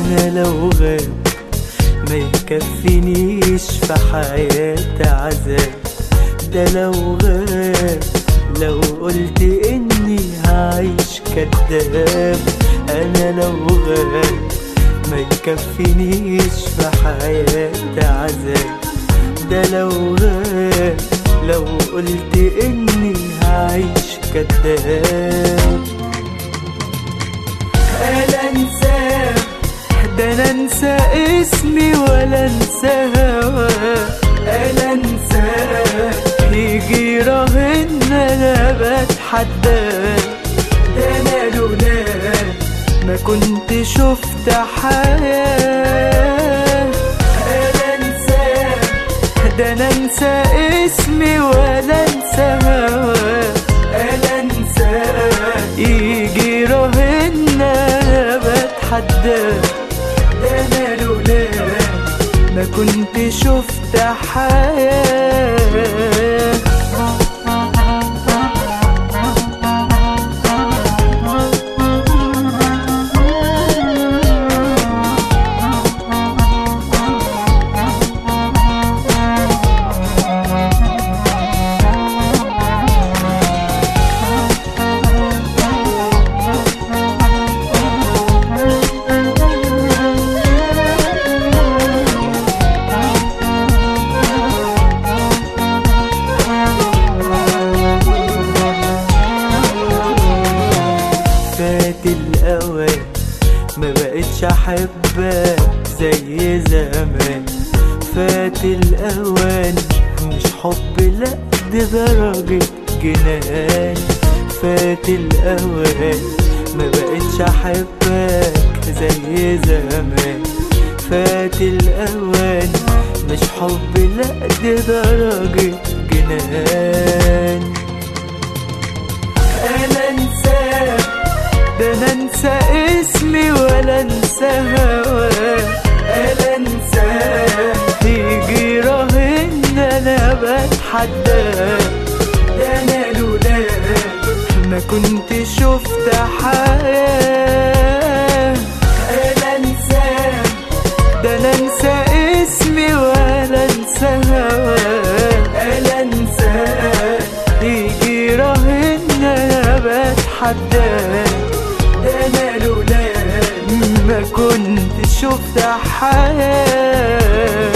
انا لو غاب ما يكفينيش في حياتي عذاب ده لو غاب لو قلت اني هعيش كداب انا لو غاب ما يكفينيش في حياتي عذاب ده لو غاب لو قلت اني هعيش كداب انا انساه ده انا انسى اسمي ولا انسى هواه انا انساه يجي راهن انا بتحداه ده انا لولاه ما كنت شفت حياه انا انساه ده انا انسى اسمي ولا انسى هواه انا انساه يجي راهن انا بتحداه ده انا لولاه ما كنت شفت حياه فات الأوان ما بقتش أحبك زي زمان فات الأوان مش حب لأ دي درجة جنان فات الأوان ما بقتش أحبك زي زمان فات الأوان مش حب لأ دي درجة جنان أنا أنساك ده انا انسى اسمي ولا انسى هواه انا انساه يجي راهن انا بتحداه ده انا لولاه ما كنت شفت حياه انا انساه ده انا انسى اسمي ولا انسى هواه انا انساه يجي راهن انا بتحداه ده انا لولا ما كنت شفت حياه